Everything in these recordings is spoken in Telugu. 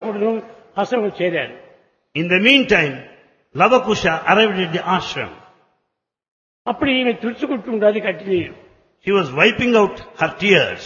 అప్పుడు ఆశ్రమం చేరారు In the meantime, Lavakusha arrived at the ashram. అప్పుడు ఈమె తుడుచుకుంటుండదు కట్టి నీరు She was wiping out her tears.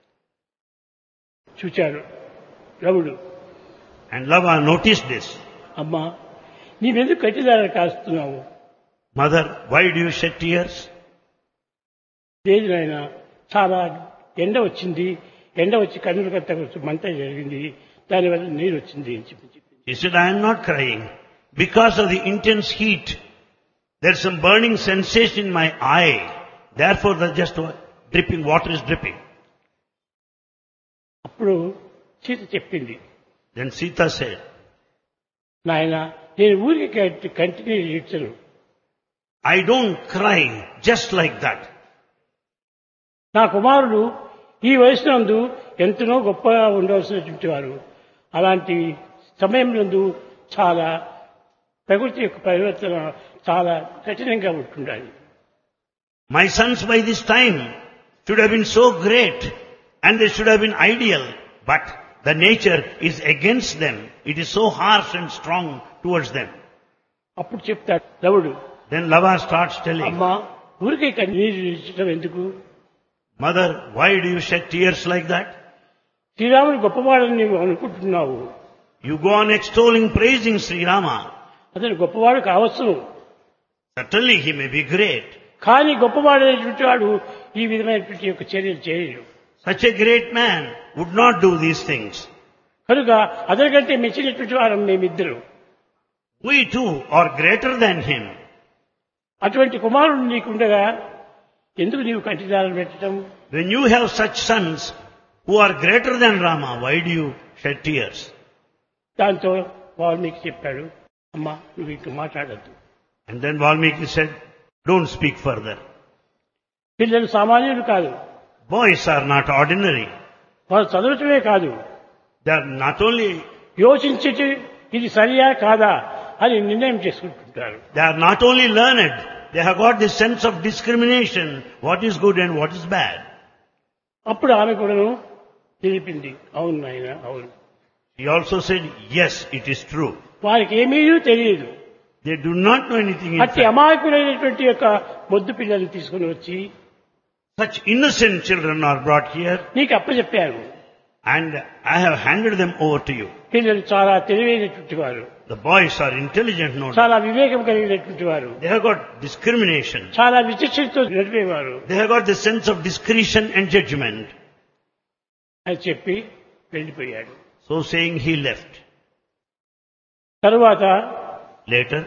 చూచాడు రవుడు And Lava noticed this. అమ్మా నీవెందుకు కట్టిదార కాస్తున్నావు Mother, why do you shed tears? లేదు నాయన చాలా ఎండ వచ్చింది ఎండ వచ్చి కన్నుల కట్ట మంట జరిగింది దానివల్ల నీరు వచ్చింది అని చెప్పి చెప్పింది He said, I am not crying. Because of the intense heat, there's some burning sensation in my eye. Therefore, the just dripping, water is dripping. అప్పుడు సీత చెప్పింది Then Sita said, నాయన నేను ఊరికి కంటి కంటిన్యూ ఇచ్చను I don't cry just like that. నా కుమారుడు ఈ వయసునందు ఎంతనో గొప్పగా ఉండవలసినటువంటి వారు అలాంటి సమయం నందు చాలా ప్రకృతి యొక్క పరివర్తన చాలా కఠినంగా ఉంటుండాలి My sons by this time should have been so great and they should have been ideal, but the nature is against them. It is so harsh and strong towards them. అప్పుడు చెప్తాడు రవుడు Then Lava starts telling, అమ్మా ఊరికే కన్నీరు ఇచ్చడం ఎందుకు Mother, why do you shed tears like that? శ్రీరాముడు గొప్పవాడని నీవు అనుకుంటున్నావు You go on extolling, praising Sri Rama. అతను గొప్పవాడు కావచ్చును Certainly he may be great. కానీ గొప్పవాడైనటువంటి వాడు ఈ విధమైనటువంటి యొక్క చర్యలు చేయడు Such a great man would not do these things. కనుక అతనికంటే మెచ్చినటువంటి వారం మేమిద్దరు We too are greater than him. అటువంటి కుమారుడు నీకుండగా ఎందుకు నీవు కంటిదారం పెట్టడం When you have such sons who are greater than Rama, why do you shed tears? దాంతో వాల్మీకి చెప్పాడు అమ్మా నువ్వు ఇంక మాట్లాడద్దు And then Valmiki said, don't speak further. పిల్లలు సామాన్యులు కాదు Boys are not ordinary. వారు చదవటమే కాదు They are not only, యోచించి ఇది సరియా కాదా అని నిర్ణయం చేసుకుంటుంటారు they are not only learned, they have got this sense of discrimination, what is good and what is bad. అప్పుడు ఆమె కూడాను తెలిపింది అవును నాయన అవును He also said, yes, it is true. వారికి ఏమీ తెలియదు They do not know anything in అట్టి fact. అమాయకులైనటువంటి యొక్క మొద్దు పిల్లల్ని తీసుకుని వచ్చి Such innocent children are brought here నీకు అప్పచెప్పాను and I have handed them over to you. పిల్లలు చాలా తెలివైనటువంటి వారు The boys are intelligent, no doubt. చాలా వివేకం కలిగినటువంటి వారు They have got discrimination. చాలా విచక్షణతో నడిపేవారు They have got the sense of discretion and judgment. అని చెప్పి వెళ్ళిపోయాడు So saying he left. తరువాత Later,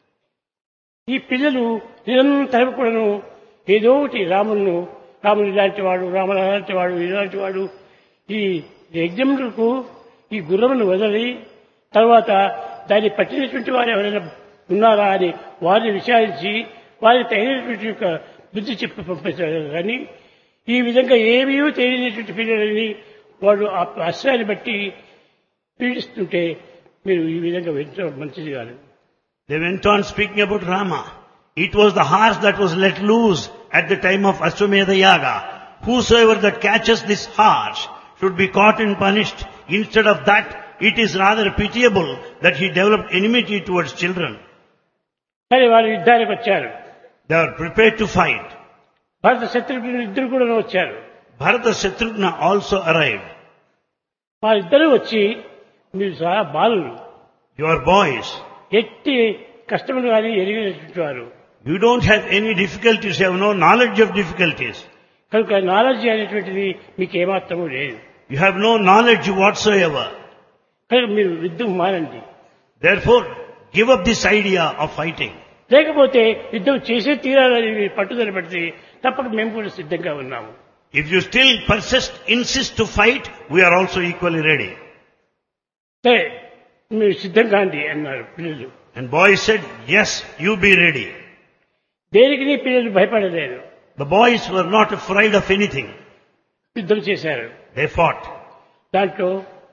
ఈ పిల్లలు నిరంతరం కూడాను ఏదో ఒకటి రాములను రాముడు ఇలాంటి వాడు రాముడు అలాంటి వాడు ఇలాంటి వాడు ఈ యజ్ఞములకు ఈ గుర్రమును వదిలి తర్వాత దాన్ని పట్టినటువంటి వారు ఎవరైనా ఉన్నారా అని వారిని విచారించి వారికి తగినటువంటి యొక్క బుద్ధి చెప్పి పంపించారు కానీ ఈ విధంగా ఏమీ తెలియనటువంటి పిల్లలని వాడు ఆ అశ్వాన్ని బట్టి పీడిస్తుంటే మీరు ఈ విధంగా వెంటనే మంచిది కాదు they went on speaking about Rama. It was the horse that was let loose at the time of Ashwamedha Yaga. Whosoever that catches this horse should be caught and punished. Instead of that, it is rather pitiable that he developed enmity towards children. సరే వారు యుద్ధానికి వచ్చారు They are prepared to fight. భరత శత్రుఘ్నులు ఇద్దరు కూడా వచ్చారు Bharata Shatrughna also arrived. వారిద్దరూ వచ్చి మీరు చాలా బాలులు You are boys. ఎట్టి కష్టములు కానీ ఎరిగినటువంటి వారు You don't have any difficulties. You have no knowledge of difficulties. కనుక నాలెడ్జ్ అనేటువంటిది మీకు ఏమాత్రము లేదు You have no knowledge whatsoever. కనుక మీరు యుద్ధం మానండి Therefore, give up this idea of fighting. లేకపోతే యుద్ధం చేసే తీరాలని మీరు పట్టుదల పెడితే తప్పక మేము కూడా సిద్ధంగా ఉన్నాము If you still persist, insist to fight, we are also equally ready. సరే మీరు సిద్ధంగా అండి అన్నారు పిల్లలు And boys said, yes, you be ready. దేనికి నీ పిల్లలు భయపడలేదు The boys were not afraid of anything. యుద్ధం చేశారు They fought. దాంట్లో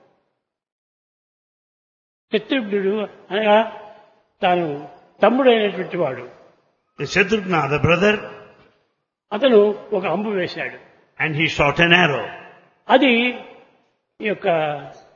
శత్రుఘ్నుడు అనగా తాను తమ్ముడైనటువంటి వాడు The Shatrughna, the brother, అతను ఒక అంబు వేశాడు and he shot an arrow. అది ఈ యొక్క